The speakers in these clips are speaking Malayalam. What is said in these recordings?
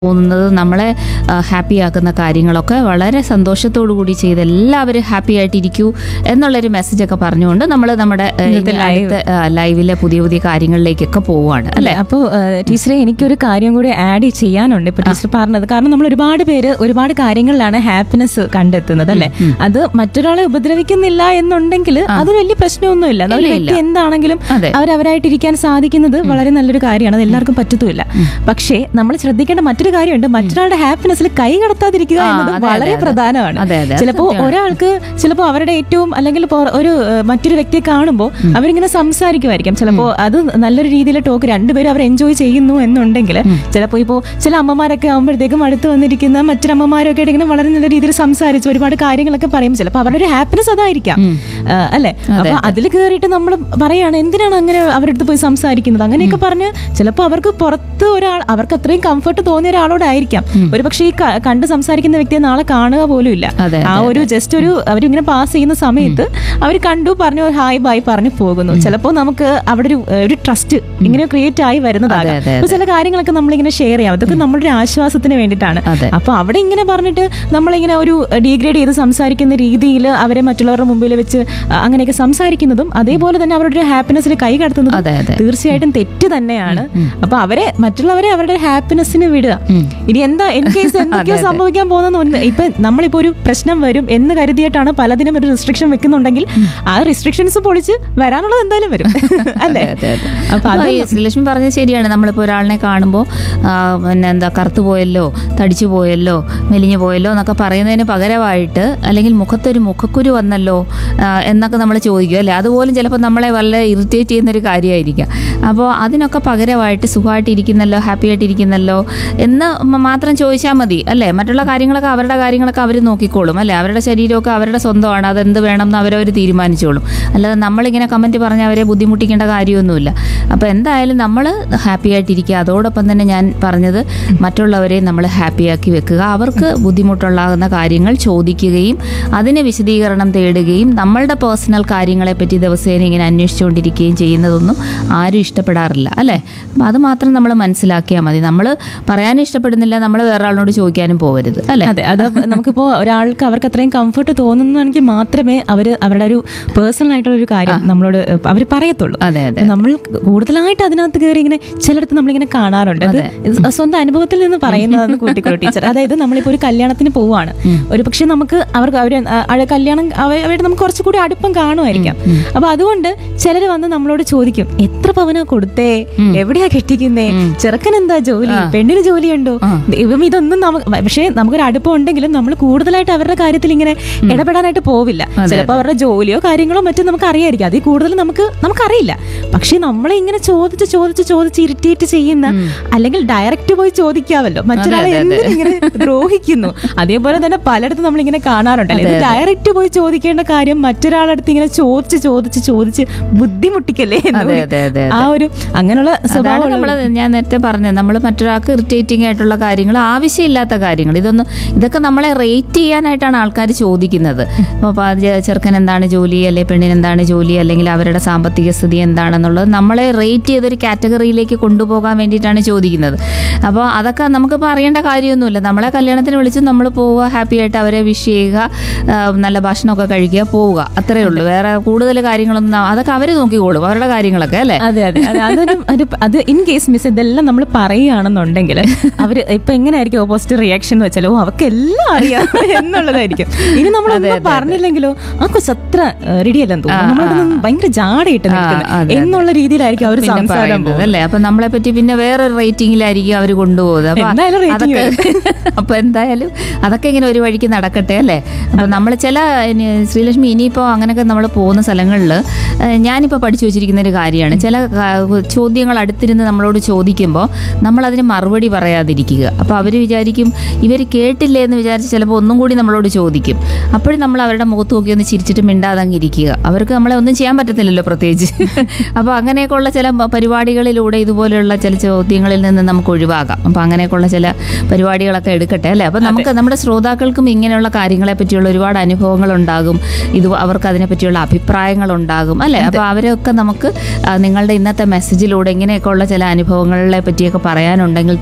തോന്നുന്നത് നമ്മളെ ഹാപ്പി ആക്കുന്ന കാര്യങ്ങളൊക്കെ വളരെ സന്തോഷത്തോടു കൂടി ചെയ്ത് എല്ലാവരും ഹാപ്പി ആയിട്ടിരിക്കൂ എന്നുള്ളൊരു മെസ്സേജൊക്കെ പറഞ്ഞുകൊണ്ട് നമ്മൾ നമ്മുടെ ആ, ഇന്നത്തെ ഇനി live. അടുത്ത, ആ, ലൈവിലെ പുതിയ പുതിയ കാര്യങ്ങളിലേക്കൊക്കെ പോവുകയാണ് അല്ലെ അല്ലെ അപ്പോ ടീച്ചറെ എനിക്കൊരു കാര്യം കൂടി ആഡ് ചെയ്യാനുണ്ട് ഇപ്പൊ ടീച്ചർ പറഞ്ഞത് കാരണം നമ്മൾ ഒരുപാട് പേര് ഒരുപാട് കാര്യങ്ങളിലാണ് ഹാപ്പിനെസ് കണ്ടെത്തുന്നത് അല്ലെ അത് മറ്റൊരാളെ ഉപദ്രവിക്കുന്നില്ല എന്നുണ്ടെങ്കിൽ അത് വലിയ പ്രശ്നമൊന്നുമില്ല നമ്മൾ ഇല്ല, ഇല്ല. വ്യക്തി എന്താണെങ്കിലും അതെ. അവരവരായിട്ടിരിക്കാൻ സാധിക്കുന്നത് വളരെ നല്ലൊരു കാര്യമാണ് അത് എല്ലാവർക്കും പറ്റത്തുമില്ല പക്ഷേ നമ്മൾ ശ്രദ്ധിക്കേണ്ട മറ്റൊരു കാര്യമുണ്ട് മറ്റൊരാളുടെ ഹാപ്പിനെസ്സിൽ കൈ കടത്താതിരിക്കുക ആ, എന്നത് അതെ, വളരെ അതെ, അതെ. പ്രധാനമാണ് അതെ, അതെ, അത് ചിലപ്പോ സത്യമാണ്. ഒരാൾക്ക് ചിലപ്പോ അവരുടെ ഏറ്റവും അല്ലെങ്കിൽ ഇപ്പോ ഒരു ഏഹ്, മറ്റൊരു വ്യക്തിയെ കാണുമ്പോൾ അവരിങ്ങനെ സംസാരിക്കുമായിരിക്കും ചിലപ്പോ അത് നല്ലൊരു രീതിയിൽ ടോക്ക് രണ്ടുപേരും അവർ എൻജോയ് ചെയ്യുന്നു എന്നുണ്ടെങ്കിൽ ചിലപ്പോ ഇപ്പോ ചില അമ്മമാരൊക്കെ ആകുമ്പോഴത്തേക്കും അടുത്ത് വന്നിരിക്കുന്ന മറ്റൊരു അമ്മമാരൊക്കെ ആയിട്ട് ഇങ്ങനെ വളരെ നല്ല രീതിയിൽ സംസാരിച്ച് ഒരുപാട് കാര്യങ്ങളൊക്കെ പറയും ചിലപ്പോൾ അവരുടെ ഒരു ഹാപ്പിനെസ് അതായിരിക്കാം ആ, അല്ലെ അപ്പൊ അതിൽ കയറിയിട്ട് നമ്മൾ പറയാണ് എന്തിനാണ് അങ്ങനെ അവരുടെ അടുത്ത് പോയി സംസാരിക്കുന്നത് അങ്ങനെയൊക്കെ പറഞ്ഞ് ചിലപ്പോൾ അവർക്ക് പുറത്ത് ഒരാൾ അവർക്ക് അത്രയും കംഫർട്ട് തോന്നിയ ഒരാളോടായിരിക്കാം ഒരു പക്ഷേ ഈ ക- കണ്ട് സംസാരിക്കുന്ന വ്യക്തിയെ നാളെ കാണുക പോലും ഇല്ല അതെ, ആ ഒരു ജസ്റ്റ് ഒരു അവരിങ്ങനെ പാസ് ചെയ്യുന്ന സമയത്ത് അവർ കണ്ടു പറഞ്ഞു ഒരു ഹായ് ബൈ പറഞ്ഞു പോകുന്നു ചിലപ്പോൾ നമുക്ക് അവിടെ ഒരു ഒരു ട്രസ്റ്റ് ഇങ്ങനെ ക്രിയേറ്റ് ആയി വരുന്നതാകാം അതെ, അപ്പൊ ചില കാര്യങ്ങളൊക്കെ നമ്മളിങ്ങനെ ഷെയർ ചെയ്യാം അതൊക്കെ നമ്മുടെ ഒരു ആശ്വാസത്തിന് വേണ്ടിയിട്ടാണ് അതെ. അപ്പൊ അവിടെ ഇങ്ങനെ പറഞ്ഞിട്ട് നമ്മളിങ്ങനെ ഒരു ഡീഗ്രേഡ് ചെയ്ത് സംസാരിക്കുന്ന രീതിയിൽ അവരെ മറ്റുള്ളവരുടെ മുമ്പിൽ വെച്ച് അങ്ങനെയൊക്കെ സംസാരിക്കുന്നതും അതേപോലെ തന്നെ അവരുടെ ഒരു ഹാപ്പിനെസ്സിൽ കൈ കടത്തുന്നതും അതെ അതെ തീർച്ചയായിട്ടും തെറ്റ് തന്നെയാണ് അപ്പൊ അവരെ മറ്റുള്ളവരെ അവരുടെ ഹാപ്പിനെസ്സിന് വിടുക ഇനി എന്താ ഇൻ കേസ് എന്തൊക്കെയോ സംഭവിക്കാൻ പോകുന്ന ഇപ്പൊ നമ്മളിപ്പോ ഒരു പ്രശ്നം വരും എന്ന് കരുതിയിട്ടാണ് പലതിനും ഒരു റെസ്ട്രിക്ഷൻ വെക്കുന്നുണ്ടെങ്കിൽ ആ റെസ്ട്രിക്ഷൻസ് പൊളിച്ച് വരാനുള്ളത് എന്തായാലും വരും അല്ലേ അതെ, അതെ. അപ്പൊ അപ്പൊ അത് ഈ ശ്രീലക്ഷ്മി പറഞ്ഞത് ശരിയാണ് നമ്മളിപ്പോൾ ഒരാളിനെ കാണുമ്പോൾ പിന്നെ എന്താ കറുത്തു പോയല്ലോ തടിച്ചു പോയല്ലോ മെലിഞ്ഞു പോയല്ലോ എന്നൊക്കെ പറയുന്നതിന് പകരമായിട്ട് അല്ലെങ്കിൽ മുഖത്തൊരു മുഖക്കുരു വന്നല്ലോ ആ, എന്നൊക്കെ നമ്മൾ ചോദിക്കും അല്ലേ അതുപോലും ചിലപ്പോൾ നമ്മളെ വളരെ ഇറിറ്റേറ്റ് ചെയ്യുന്നൊരു കാര്യമായിരിക്കാം അപ്പോൾ അതിനൊക്കെ പകരമായിട്ട് സുഖമായിട്ടിരിക്കുന്നല്ലോ ഹാപ്പി ആയിട്ടിരിക്കുന്നല്ലോ എന്ന് മ- മാത്രം ചോദിച്ചാൽ മതി അല്ലേ മറ്റുള്ള കാര്യങ്ങളൊക്കെ അവരുടെ കാര്യങ്ങളൊക്കെ അവർ നോക്കിക്കോളും അല്ലേ അവരുടെ ശരീരമൊക്കെ അവരുടെ സ്വന്തമാണ് അതെന്ത് വേണം എന്ന് അവരവർ തീരുമാനിച്ചോളും അല്ലാതെ നമ്മളിങ്ങനെ കമൻറ്റ് പറഞ്ഞ് അവരെ ബുദ്ധിമുട്ടിക്കേണ്ട കാര്യമൊന്നുമില്ല അപ്പോൾ എന്തായാലും നമ്മൾ ഹാപ്പി ആയിട്ടിരിക്കുക അതോടൊപ്പം തന്നെ ഞാൻ പറഞ്ഞത് മറ്റുള്ളവരെ നമ്മൾ ഹാപ്പിയാക്കി വെക്കുക അവർക്ക് ബുദ്ധിമുട്ടുള്ളാകുന്ന കാര്യങ്ങൾ ചോദിക്കുകയും അതിന് വിശദീകരണം തേടുകയും നമ്മളുടെ പേഴ്സണൽ കാര്യങ്ങളെപ്പറ്റി ദിവസേന ഇങ്ങനെ അന്വേഷിച്ചുകൊണ്ടിരിക്കുകയും ചെയ്യുന്നതൊന്നും ആരും ഇഷ്ടപ്പെടാറില്ല അല്ലേ അപ്പം അത് മാത്രം നമ്മൾ മനസ്സിലാക്കിയാൽ മതി നമ്മൾ പറയാനും ഇഷ്ടപ്പെടുന്നില്ല നമ്മൾ വേറെ ആളിനോട് ചോദിക്കാനും പോകരുത് അല്ലേ അതെ അത് നമുക്കിപ്പോ ഒരാൾക്ക് അവർക്ക് അത്രയും കംഫർട്ട് തോന്നുന്നെങ്കിൽ മാത്രമേ അവര് അവരുടെ ഒരു പേഴ്സണൽ ആയിട്ടുള്ള ഒരു കാര്യം നമ്മളോട് അവർ പറയത്തുള്ളൂ അതെ അതെ നമ്മൾ കൂടുതലായിട്ട് അതിനകത്ത് കയറി ഇങ്ങനെ ചിലയിടത്ത് നമ്മളിങ്ങനെ കാണാറുണ്ട് അത് സ്വന്തം അനുഭവത്തിൽ നിന്ന് പറയുന്നതെന്ന് കൂട്ടിക്കോ ടീച്ചർ അതായത് നമ്മളിപ്പോ ഒരു കല്യാണത്തിന് പോവാണ് ഒരു പക്ഷെ നമുക്ക് അവർക്ക് അവര് ആ- ആ കല്യാണം അവ- അവരുടെ നമുക്ക് കുറച്ചുകൂടി അടുപ്പം കാണുമായിരിക്കാം അപ്പൊ അതുകൊണ്ട് ചിലര് വന്ന് നമ്മളോട് ചോദിക്കും എത്ര പവനാ കൊടുത്തേ എവിടെയാ കെട്ടിക്കുന്നേ ചെറുക്കൻ എന്താ ജോലി പെണ്ണിന് ജോലിയുണ്ടോ ഇവം ഇതൊന്നും നമുക്ക് പക്ഷേ നമുക്കൊരു അടുപ്പം ഉണ്ടെങ്കിലും നമ്മൾ കൂടുതലായിട്ട് അവരുടെ കാര്യത്തിൽ ഇങ്ങനെ ഇടപെടാനായിട്ട് പോവില്ല ചിലപ്പോൾ അവരുടെ ജോലിയോ കാര്യങ്ങളോ മറ്റും നമുക്ക് അറിയായിരിക്കും അതിൽ കൂടുതൽ നമുക്ക് നമുക്കറിയില്ല പക്ഷെ നമ്മളെ ഇങ്ങനെ ചോദിച്ച് ചോദിച്ച് ചോദിച്ച് ഇറിറ്റേറ്റ് ചെയ്യുന്ന അല്ലെങ്കിൽ ഡയറക്റ്റ് പോയി ചോദിക്കാമല്ലോ മറ്റൊരാളെ അതെ, അതെ. എന്തിനിങ്ങനെ ദ്രോഹിക്കുന്നു അതേപോലെ തന്നെ പലയിടത്തും നമ്മൾ ഇങ്ങനെ കാണാറുണ്ടല്ലോ ഇത് ഡയറക്റ്റ് പോയി ചോദിക്കേണ്ട കാര്യം മറ്റൊരാളുടെ അടുത്ത് ഇങ്ങനെ ചോദിച്ച് ചോദിച്ച് ചോദിച്ച് ബുദ്ധിമുട്ടിക്കല്ലേ എന്ന് അതെ, കൂടി. അതെ, അതെ, ആ ഒരു അങ്ങനെയുള്ള അതാണ് സ്വഭാവം നമ്മൾ ഞാൻ നേരത്തെ പറഞ്ഞത് നമ്മൾ മറ്റൊരാൾക്ക് ഇറിറ്റേറ്റിംഗ് ആയിട്ടുള്ള കാര്യങ്ങൾ ആവശ്യമില്ലാത്ത കാര്യങ്ങൾ ഇതൊന്നും ഇതൊക്കെ നമ്മളെ റേറ്റ് ചെയ്യാനായിട്ടാണ് ആൾക്കാർ ചോദിക്കുന്നത് അപ്പോൾ ചെറുക്കൻ എന്താണ് ജോലി അല്ലെങ്കിൽ പെണ്ണിന് എന്താണ് ജോലി അല്ലെങ്കിൽ അവരുടെ സാമ്പത്തിക സ്ഥിതി എന്താണെന്നുള്ളത് നമ്മളെ റേറ്റ് ചെയ്തൊരു കാറ്റഗറിയിലേക്ക് കൊണ്ടുപോകാൻ വേണ്ടിയിട്ടാണ് ചോദിക്കുന്നത് അപ്പോൾ അതൊക്കെ നമുക്കിപ്പോൾ അറിയേണ്ട കാര്യമൊന്നുമില്ല നമ്മളെ കല്യാണത്തിന് വിളിച്ച് നമ്മൾ പോവുക ഹാപ്പി ആയിട്ട് അവരെ വിഷ് ചെയ്യുക ആ, നല്ല ഭക്ഷണമൊക്കെ കഴിക്കുക പോവുക അത്രേ ഉള്ളൂ വേറെ കൂടുതൽ കാര്യങ്ങളൊന്നും ന- അതൊക്കെ അവർ നോക്കിക്കോളും അവരുടെ കാര്യങ്ങളൊക്കെ അല്ലേ അതെ അതെ അതെ അതൊരു ഒരു അത് ഇൻ കേസ് മിസ് ഇതെല്ലാം നമ്മൾ പറയുകയാണെന്നുണ്ടെങ്കിൽ അവര് ഇപ്പൊ എങ്ങനെയായിരിക്കും ഓപ്പോസിറ്റ് റിയാക്ഷൻ എന്ന് വെച്ചാൽ ഓ അവർക്ക് എല്ലാം അറിയാം എന്നുള്ളതായിരിക്കും ഇനി നമ്മളൊന്നും പറഞ്ഞില്ലെങ്കിലോ ആ കൊച്ചു അത്ര റെഡി അല്ലെന്ന് തോന്നുന്നു നമ്മളോടൊന്നും ഭയങ്കര ജാടയിട്ട് നിൽക്കുന്നത് അതെ, എന്നുള്ള രീതിയിലായിരിക്കും അവർ പിന്നെ സംസാരം പറയുന്നത് പോകുന്നത്. അല്ലേ അപ്പൊ നമ്മളെ പറ്റി പിന്നെ വേറെ റേറ്റിംഗിലായിരിക്കും അവർ കൊണ്ടുപോകുന്നത് അപ്പൊ എന്തായാലും rating അതൊക്കെ അപ്പൊ എന്തായാലും അതൊക്കെ ഇങ്ങനെ ഒരു വഴിക്ക് നടക്കട്ടെ അല്ലേ അപ്പൊ നമ്മൾ ചില ഇനി ശ്രീലക്ഷ്മി ഇനിയിപ്പോ അങ്ങനെയൊക്കെ നമ്മൾ പോകുന്ന സ്ഥലങ്ങളിൽ ഞാനിപ്പോൾ പഠിച്ചു വെച്ചിരിക്കുന്ന ഒരു കാര്യമാണ് ചില ക- ചോദ്യങ്ങൾ അടുത്തിരുന്ന് നമ്മളോട് ചോദിക്കുമ്പോൾ നമ്മൾ അതിന് മറുപടി പറയാതിരിക്കുക അപ്പോൾ അവർ വിചാരിക്കും ഇവർ കേട്ടില്ലേ എന്ന് വിചാരിച്ച് ചിലപ്പോൾ ഒന്നും കൂടി നമ്മളോട് ചോദിക്കും അപ്പോഴും നമ്മൾ അവരുടെ മുഖത്ത് നോക്കി ഒന്ന് ചിരിച്ചിട്ട് മിണ്ടാതങ്ങ് ഇരിക്കുക അവർക്ക് നമ്മളെ ഒന്നും ചെയ്യാൻ പറ്റത്തില്ലല്ലോ പ്രത്യേകിച്ച് അപ്പോൾ അങ്ങനെയൊക്കെയുള്ള ചില മ- പരിപാടികളിലൂടെ ഇതുപോലെയുള്ള ചില ചോദ്യങ്ങളിൽ നിന്ന് നമുക്ക് ഒഴിവാകാം അപ്പോൾ അങ്ങനെയൊക്കെയുള്ള ചില പരിപാടികളൊക്കെ എടുക്കട്ടെ അല്ലേ അപ്പോൾ നമുക്ക് നമ്മുടെ ശ്രോതാക്കൾക്കും ഇങ്ങനെയുള്ള കാര്യങ്ങളെ പറ്റിയുള്ള ഒരുപാട് അനുഭവങ്ങൾ ഉണ്ടാകും ഇത് അവർക്ക് അതിനെപ്പറ്റിയുള്ള അഭിപ്രായങ്ങൾ ഉണ്ടാകും അല്ലേ അപ്പോൾ അവരൊക്കെ നമുക്ക് ആ, നിങ്ങളുടെ ഇന്നത്തെ മെസ്സേജിലൂടെ ഇങ്ങനെയൊക്കെയുള്ള ചില അനുഭവങ്ങളെ പറ്റിയൊക്കെ പറയാനുണ്ടെങ്കിൽ തീർച്ചയായിട്ടും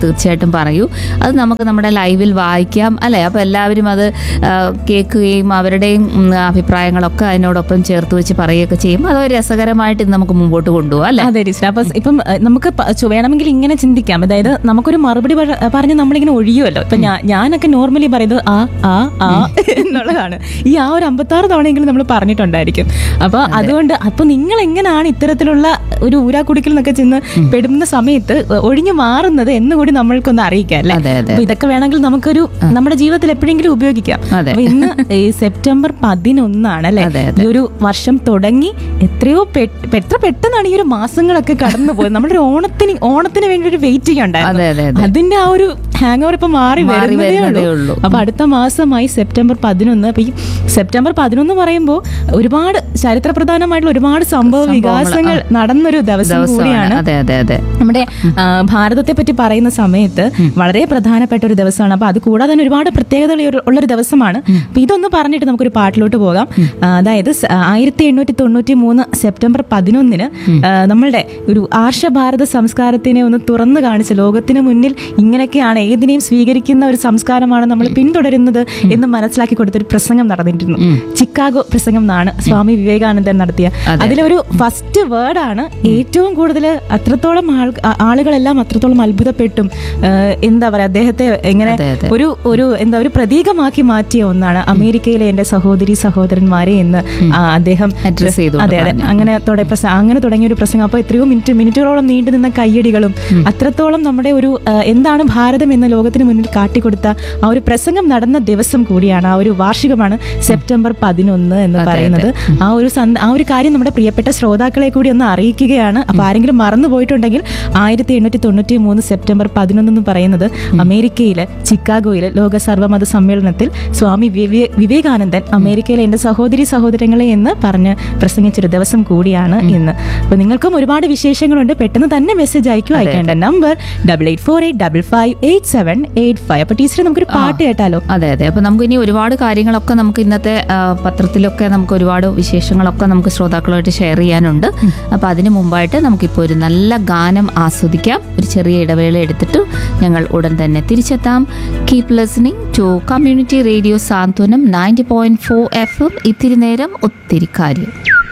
തീർച്ചയായിട്ടും പറയൂ അത് നമുക്ക് നമ്മുടെ ലൈവിൽ വായിക്കാം അല്ലേ അപ്പോൾ എല്ലാവരും അത് ആ, കേൾക്കുകയും അവരുടെയും ഉം, അഭിപ്രായങ്ങളൊക്കെ അതിനോടൊപ്പം ചേർത്ത് വെച്ച് പറയുകയൊക്കെ ചെയ്യും അത് ഒരു രസകരമായിട്ട് ഇത് നമുക്ക് മുമ്പോട്ട് കൊണ്ടുപോകാം അല്ലേ അതെ ടീച്ചർ അപ്പൊ ഇപ്പം അഹ് നമുക്ക് പ- ചു- വേണമെങ്കിൽ ഇങ്ങനെ ചിന്തിക്കാം അതായത് നമുക്കൊരു മറുപടി പറ- പറഞ്ഞ് നമ്മളിങ്ങനെ ഒഴിയുമല്ലോ ഇപ്പൊ ഞാൻ ഞാനൊക്കെ നോർമലി പറയുന്നത് ആ ആ ആ എന്നുള്ളതാണ് ഈ ആ ഒരു അമ്പത്താറ് തവണയെങ്കിലും നമ്മൾ പറഞ്ഞിട്ടുണ്ടായിരിക്കും അപ്പൊ അതുകൊണ്ട് അപ്പൊ നിങ്ങൾ എങ്ങനെയാണ് ഇത്തരത്തിലുള്ള ഒരു ഊരാക്കുടിക്കൽ നിന്നൊക്കെ ചെന്ന് പെടുന്ന സമയത്ത് ഒഴിഞ്ഞു മാറുന്നത് എന്നുകൂടി നമ്മൾക്കൊന്ന് അറിയിക്കാം അല്ലേ അതെ അതെ അപ്പൊ ഇതൊക്കെ വേണമെങ്കിൽ നമുക്കൊരു നമ്മുടെ ജീവിതത്തിൽ എപ്പോഴെങ്കിലും ഉപയോഗിക്കാം അതെ. അപ്പൊ ഇന്ന് ഈ സെപ്റ്റംബർ പതിനൊന്നാണ് അല്ലെ അതെ, ഈ ഒരു വർഷം തുടങ്ങി എത്രയോ പെ- എത്ര പെട്ടെന്നാണ് ഈ ഒരു മാസങ്ങളൊക്കെ കടന്നു പോയത് നമ്മുടെ ഒരു ഓണത്തിന് ഓണത്തിന് വേണ്ടി ഒരു വെയിറ്റ് അതെ ചെയ്യണ്ടായിരുന്നു അതെ അതെ അതിന്റെ ആ ഒരു ഹാങ് ഓവർ ഇപ്പൊ മാറി മാറി വരുന്നതേ വരുന്നതേ ഉള്ളൂ ഉള്ളൂ. അപ്പൊ അടുത്ത മാസമായി സെപ്റ്റംബർ പതിനൊന്ന് അപ്പൊ ഈ സെപ്റ്റംബർ പതിനൊന്ന് പറയുമ്പോൾ ഒരുപാട് ചരിത്ര പ്രധാനമായിട്ടുള്ള ഒരുപാട് സംഭവ വികാസങ്ങൾ നടന്നൊരു ദിവസം ദിവസമാണ് കൂടിയാണ് അതെ അതെ അതെ നമ്മുടെ ആ, ഭാരതത്തെ പറ്റി പറയുന്ന സമയത്ത് വളരെ പ്രധാനപ്പെട്ട ഒരു ദിവസമാണ് അപ്പൊ അത് കൂടാതെ തന്നെ ഒരുപാട് പ്രത്യേകതകൾ ഉള്ള ഒരു ദിവസമാണ് അപ്പൊ ഇതൊന്ന് പറഞ്ഞിട്ട് നമുക്കൊരു പാട്ടിലോട്ട് പോകാം ആ, അതായത് സ- ആയിരത്തി എണ്ണൂറ്റി തൊണ്ണൂറ്റി മൂന്ന് സെപ്റ്റംബർ പതിനൊന്നിന് ആ, നമ്മളുടെ ഒരു ആർഷഭാരത സംസ്കാരത്തിനെ ഒന്ന് തുറന്നു കാണിച്ച് ലോകത്തിന് മുന്നിൽ ഇങ്ങനെയൊക്കെയാണ് ഏതിനെയും സ്വീകരിക്കുന്ന ഒരു സംസ്കാരമാണ് നമ്മൾ പിന്തുടരുന്നത് എന്ന് മനസ്സിലാക്കി കൊടുത്തൊരു പ്രസംഗം നടന്നിരുന്നു ചിക്കാഗോ പ്രസംഗം എന്നാണ് സ്വാമി വിവേകാനന്ദൻ നടത്തിയ അതെ. അതിലൊരു ഫസ്റ്റ് വേർഡാണ് ഏറ്റവും കൂടുതൽ അത്രത്തോളം ആൾ ആ- ആളുകളെല്ലാം അത്രത്തോളം അത്ഭുതപ്പെട്ടും ആ, എന്താ പറയാ അദ്ദേഹത്തെ എങ്ങനെ അതെ, അതെ. ഒരു ഒരു എന്താ ഒരു പ്രതീകമാക്കി മാറ്റിയ ഒന്നാണ് അമേരിക്കയിലെ എന്റെ സഹോദരി സഹോദരന്മാരെ എന്ന് ആ, അദ്ദേഹം Address ചെയ്തുകൊണ്ട് അതെ അതെ പറഞ്ഞു. അങ്ങനെ തുട പ്രസ- അങ്ങനെ തുടങ്ങിയ ഒരു പ്രസംഗം അപ്പോൾ എത്രയോ മിനിറ്റ് മിനിറ്റുകളോളം നീണ്ടു നിന്ന കയ്യടികളും അത്രത്തോളം നമ്മുടെ ഒരു ആ, എന്താണ് ഭാരതം എന്ന ലോകത്തിന് മുന്നിൽ കാട്ടിക്കൊടുത്ത ആ ഒരു പ്രസംഗം നടന്ന ദിവസം കൂടിയാണ് ആ ഒരു വാർഷികമാണ് സെപ്റ്റംബർ പതിനൊന്ന് എന്ന് അതെ, പറയുന്നത് ആ ഒരു സന്ദ- ആ ഒരു കാര്യം നമ്മുടെ പ്രിയപ്പെട്ട ശ്രോതാക്കളെ കൂടി ഒന്ന് അറിയിക്കുകയാണ് അപ്പൊ ആരെങ്കിലും മറന്നു പോയിട്ടുണ്ടെങ്കിൽ ആയിരത്തി എണ്ണൂറ്റി തൊണ്ണൂറ്റി മൂന്ന് സെപ്റ്റംബർ പതിനൊന്ന് എന്ന് പറയുന്നത് അമേരിക്കയിലെ ചിക്കാഗോയിലെ ലോക സർവ്വമത സമ്മേളനത്തിൽ സ്വാമി വിവേ- വിവേകാനന്ദൻ അമേരിക്കയിലെ എന്റെ സഹോദരി സഹോദരങ്ങളെ എന്ന് പറഞ്ഞ് പ്രസംഗിച്ചൊരു ദിവസം കൂടിയാണ് ഇന്ന് അപ്പൊ നിങ്ങൾക്കും ഒരുപാട് വിശേഷങ്ങളുണ്ട് പെട്ടെന്ന് തന്നെ മെസ്സേജ് അയക്കും അയക്കേണ്ട number double eight four eight double five eight seven eight five അപ്പൊ ടീച്ചർ നമുക്കൊരു പാട്ട് കേട്ടാലോ അതെ അതെ അപ്പോൾ നമുക്ക് ഇനി ഒരുപാട് കാര്യങ്ങളൊക്കെ നമുക്ക് ഇന്നത്തെ ആ, പത്രത്തിലൊക്കെ നമുക്ക് ഒരുപാട് വിശേഷങ്ങളൊക്കെ നമുക്ക് ശ്രോതാക്കളുമായിട്ട് ഷെയർ ചെയ്യാനുണ്ട് അപ്പോൾ അതിന് മുമ്പായിട്ട് നമുക്കിപ്പോൾ ഒരു നല്ല ഗാനം ആസ്വദിക്കാം ഒരു ചെറിയ ഇടവേള എടുത്തിട്ട് ഞങ്ങൾ ഉടൻ തന്നെ തിരിച്ചെത്താം keep listening to community radio Santhwanam ninety point four F M ഇത്തിരി നേരം ഒത്തിരി കാര്യം